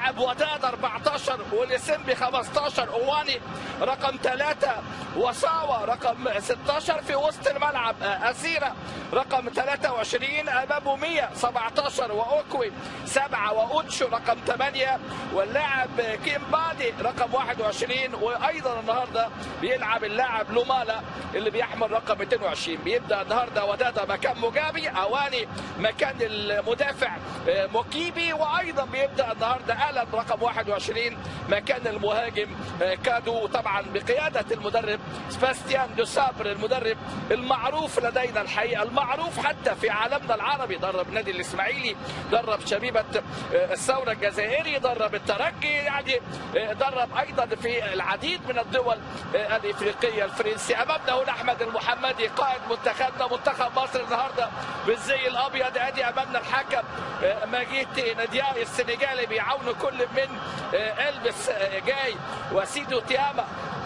اللاعب وداد 14 واليسمبي 15 اواني رقم 3 وساوى رقم 16 في وسط الملعب اسيره رقم 23 امامه 100 17 واوكوي 7 واوتشو رقم 8 واللاعب كيمبادي رقم 21 وايضا النهارده بيلعب اللاعب لومالا اللي بيحمل رقم 22 بيبدا النهارده ودادا مكان مجابي اواني مكان المدافع موكيبي وايضا بيبدا النهارده الن رقم 21 مكان المهاجم كادو طبعا بقياده المدرب سباستيان دو سابر المدرب المعروف لدينا الحقيقه المعروف حتى في عالمنا العربي درب نادي الاسماعيلي درب شبيبه الثوره الجزائري درب الترجي يعني درب ايضا في العديد من الدول الافريقيه الفرنسي امامنا هنا احمد المحمدي قائد منتخبنا منتخب مصر النهارده بالزي الابيض ادي امامنا الحكم ماجيت نادياي السنغالي بيعاونوا كل من البس جاي وسيدو تياما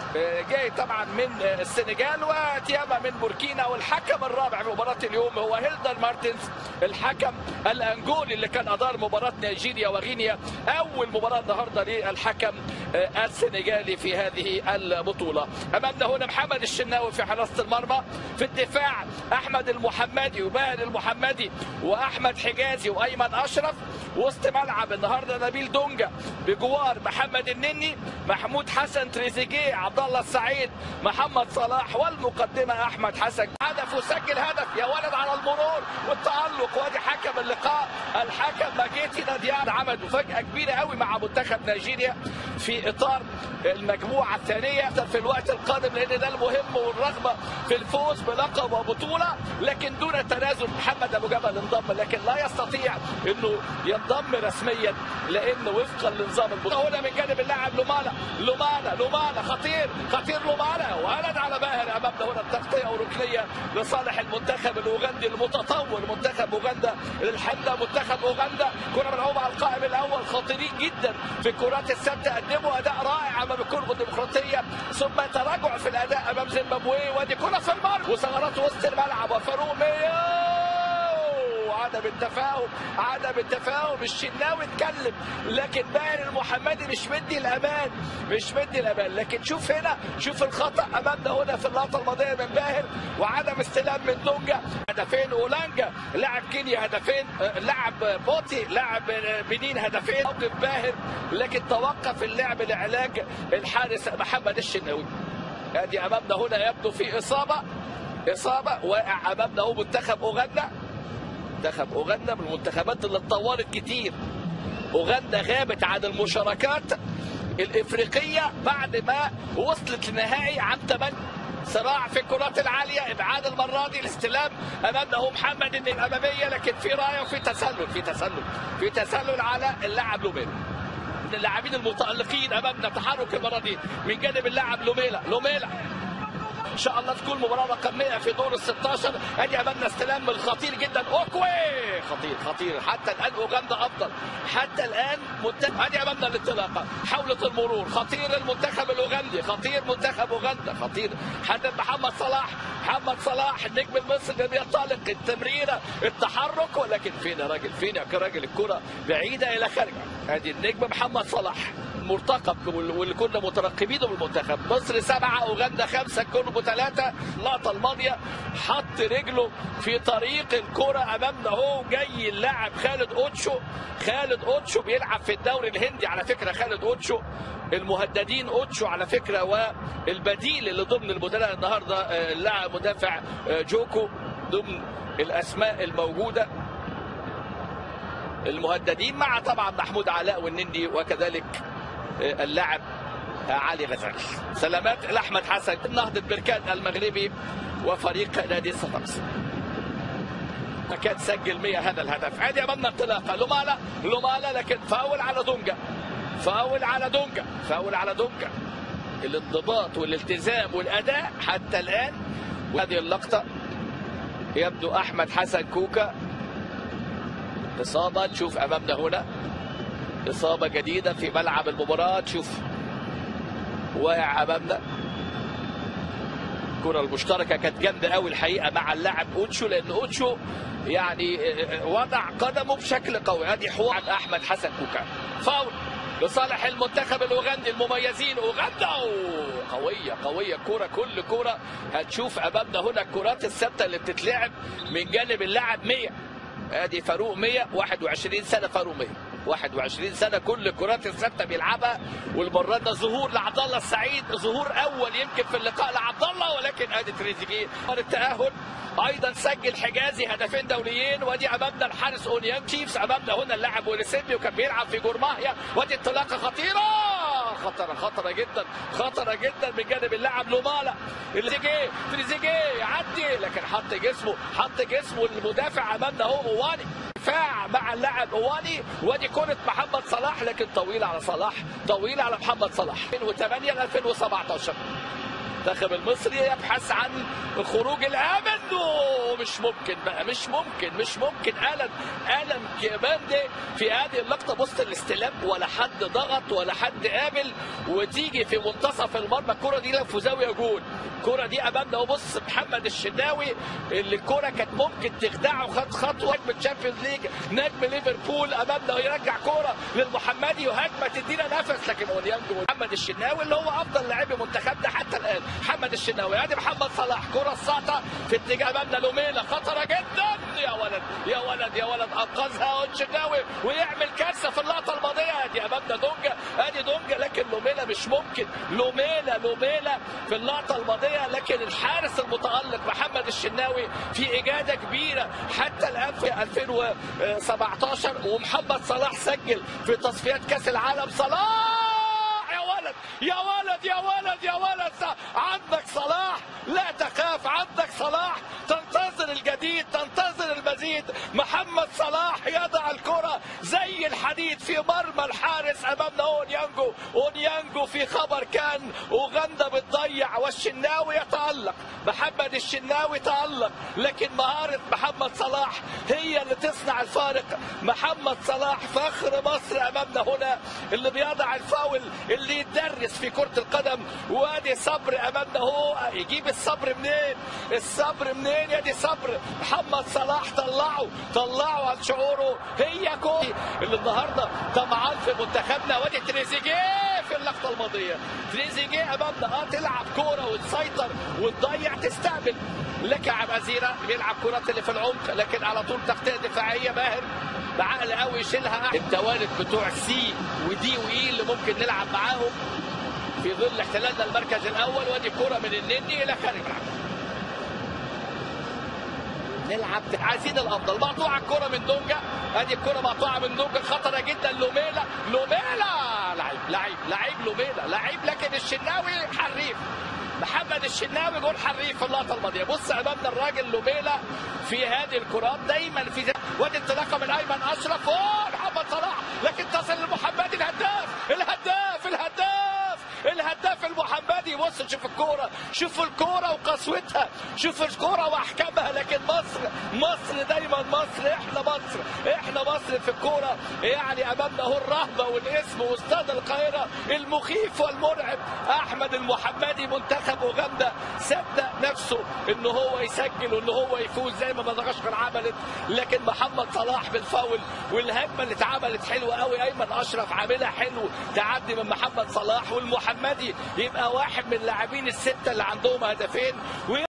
جاي طبعا من السنغال وتياما من بوركينا والحكم الرابع في مباراه اليوم هو هيلدر مارتنز الحكم الانجولي اللي كان ادار مباراه نيجيريا وغينيا اول مباراه النهارده للحكم السنغالي في هذه البطوله امامنا هنا محمد الشناوي في حراسه المرمى في الدفاع احمد المحمدي وماهر المحمدي واحمد حجازي وايمن اشرف وسط ملعب النهارده نبيل دونجا بجوار محمد النني محمود حسن تريزيجيه عبد الله السعيد محمد صلاح والمقدمه احمد حسن هدف وسجل هدف يا ولد على المرور والتالق وادي حكم اللقاء الحكم ماجيتي ناديان عمل مفاجاه كبيره قوي مع منتخب نيجيريا في اطار المجموعه الثانيه في الوقت القادم لان ده المهم والرغبه في الفوز بلقب وبطوله لكن دون تنازل محمد ابو جبل انضم لكن لا يستطيع انه ينضم رسميا لان وفقا لنظام البطوله هنا من جانب اللاعب لومالا لومالا لومالا خطير خطير لومالا ولد على باهر امامنا هنا التغطيه وركنيه لصالح المنتخب الاوغندي المتطور منتخب اوغندا الحمله منتخب اوغندا كره ملعوبه على القائم الاول خطيرين جدا في الكرات الثابته قدموا اداء رائع امام الكونغو الديمقراطيه ثم تراجع في الاداء امام زيمبابوي وادي كره في المرمى وثغرات وسط الملعب وفاروق عدم التفاهم عدم التفاهم الشناوي اتكلم لكن باهر المحمدي مش مدي الامان مش مدي الامان لكن شوف هنا شوف الخطا امامنا هنا في اللقطه الماضيه من باهر وعدم استلام من دونجا هدفين اولانجا لاعب كينيا هدفين لاعب بوتي لاعب بنين هدفين موقف باهر لكن توقف اللعب لعلاج الحارس محمد الشناوي ادي امامنا هنا يبدو في اصابه اصابه واقع امامنا هو منتخب اوغندا منتخب اوغندا من المنتخبات اللي اتطورت كتير اوغندا غابت عن المشاركات الافريقيه بعد ما وصلت لنهائي عام 8 صراع في الكرات العاليه ابعاد المره دي الاستلام امامنا هو محمد ان الاماميه لكن في رايه وفي تسلل في تسلل في تسلل على اللاعب لوميلا من اللاعبين المتالقين امامنا تحرك المره دي من جانب اللاعب لوميلا لوميلا ان شاء الله تكون مباراه رقم 100 في دور ال 16 ادي امامنا استلام من خطير جدا اوكوي خطير خطير حتى الان اوغندا افضل حتى الان منتخب ادي امامنا الانطلاقه حاولة المرور خطير المنتخب الاوغندي خطير منتخب اوغندا خطير حتى محمد صلاح محمد صلاح النجم المصري اللي بينطلق التمريره التحرك ولكن فين يا راجل فين يا راجل الكره بعيده الى خارج ادي النجم محمد صلاح مرتقب واللي كنا مترقبينه بالمنتخب مصر سبعة أوغندا خمسة كونغو ثلاثة اللقطة الماضية حط رجله في طريق الكرة أمامنا هو جاي اللاعب خالد أوتشو خالد أوتشو بيلعب في الدوري الهندي على فكرة خالد أوتشو المهددين أوتشو على فكرة والبديل اللي ضمن البدلاء النهاردة اللاعب مدافع جوكو ضمن الأسماء الموجودة المهددين مع طبعا محمود علاء والنندي وكذلك اللاعب علي غزال سلامات لاحمد حسن نهضه بركان المغربي وفريق نادي ستارز كان سجل 100 هذا الهدف عادي امامنا انطلاقه لومالا لومالا لكن فاول على دونجا فاول على دونجا فاول على دونجا الانضباط والالتزام والاداء حتى الان وهذه اللقطه يبدو احمد حسن كوكا اصابه تشوف امامنا هنا إصابة جديدة في ملعب المباراة تشوف واقع أمامنا الكرة المشتركة كانت جامدة قوي الحقيقة مع اللاعب أوتشو لأن أوتشو يعني وضع قدمه بشكل قوي ادي حوار أحمد حسن كوكا فاول لصالح المنتخب الاوغندي المميزين اوغندا أوه، قويه قويه كوره كل كوره هتشوف امامنا هنا الكرات الثابته اللي بتتلعب من جانب اللاعب 100 ادي فاروق 100 21 سنه فاروق 100 21 سنه كل الكرات الثابته بيلعبها والمره ده ظهور لعبد الله السعيد ظهور اول يمكن في اللقاء لعبد الله ولكن ادي تريزيجيه التاهل ايضا سجل حجازي هدفين دوليين وادي امامنا الحارس اونيان تشيفز امامنا هنا اللاعب وليسيبي وكان بيلعب في جورماهيا وادي انطلاقه خطيره خطره خطره جدا خطره جدا من جانب اللاعب لومالا تريزيجيه تريزيجيه يعدي لكن حط جسمه حط جسمه المدافع امامنا هو اواني دفاع مع اللاعب اواني وادي كره محمد صلاح لكن طويله على صلاح طويله على محمد صلاح 2008 ل 2017 المنتخب المصري يبحث عن الخروج الامن مش ممكن بقى مش ممكن مش ممكن الن الن كمان دي في هذه اللقطه بص الاستلام ولا حد ضغط ولا حد قابل وتيجي في منتصف المرمى الكره دي لف زاويه جول الكره دي امامنا وبص محمد الشناوي اللي الكره كانت ممكن تخدعه خد خطوه نجم الشامبيونز ليج نجم ليفربول امامنا ويرجع كوره للمحمدي وهجمه تدينا نفس لكن اوليانجو محمد الشناوي اللي هو افضل لاعبي منتخبنا حتى الان محمد الشناوي ادي محمد صلاح كره الساطه في اتجاه امامنا لوميلا خطره جدا يا ولد يا ولد يا ولد انقذها الشناوي ويعمل كارثه في اللقطه الماضيه ادي امامنا دونجا ادي دونجا لكن لوميلا مش ممكن لوميلا لوميلا في اللقطه الماضيه لكن الحارس المتالق محمد الشناوي في اجاده كبيره حتى الان في 2017 ومحمد صلاح سجل في تصفيات كاس العالم صلاح يا ولد يا ولد يا ولد يا ولد عندك صلاح لا تخاف عندك صلاح تنتظر الجديد تنتظر المزيد محمد صلاح يضع الكرة زي الحديد في مرمى الحارس امامنا اونيانجو اونيانجو في خبر كان اوغندا بتضيع والشناوي يتألق محمد الشناوي تألق لكن مهارة محمد صلاح هي اللي تصنع الفارق محمد صلاح فخر مصر امامنا هنا اللي بيضع الفاول اللي يتدرس في كرة القدم وادي صبر امامنا هو يجيب الصبر منين الصبر منين يا دي صبر محمد صلاح طلعه طلعه عن شعوره هي كوي اللي النهارده طمعان في منتخبنا وادي تريزيجيه في اللقطه الماضيه تريزيجيه امامنا اه تلعب كوره وتسيطر وتضيع تستقبل لك عب ازيره بيلعب كرات اللي في العمق لكن على طول تغطيه دفاعيه ماهر بعقل قوي يشيلها التوالد بتوع سي ودي واي اللي ممكن نلعب معاهم في ظل احتلالنا المركز الاول وادي كره من النني الى خارج الملعب نلعب عايزين الافضل مقطوعه الكره من دونجا ادي الكره مقطوعه من دونجا خطره جدا لوميلا لوميلا لعيب لعيب لعيب لوميلا لعيب لكن الشناوي حريف محمد الشناوي جول حريف في اللقطه الماضيه بص امامنا الراجل لوميلا في هذه الكرات دايما في وادي انطلاقه من ايمن اشرف اوه محمد صلاح لكن تصل للمحمدي الهداف الهداف الهداف الهداف المحمدي بص شوف الكوره شوف الكوره وقسوتها شوف الكوره واحكامها لكن مصر مصر دايما مصر احنا مصر احنا مصر في الكوره يعني امامنا هو الرهبه والاسم واستاد القاهره المخيف والمرعب احمد المحمدي منتخب اوغندا صدق نفسه ان هو يسجل وان هو يفوز زي ما مدغشقر عملت لكن محمد صلاح بالفاول والهجمه اللي اتعملت حلوه قوي ايمن اشرف عاملها حلو تعدي من محمد صلاح والمحمدي يبقى واحد من اللاعبين السته اللي عندهم هدفين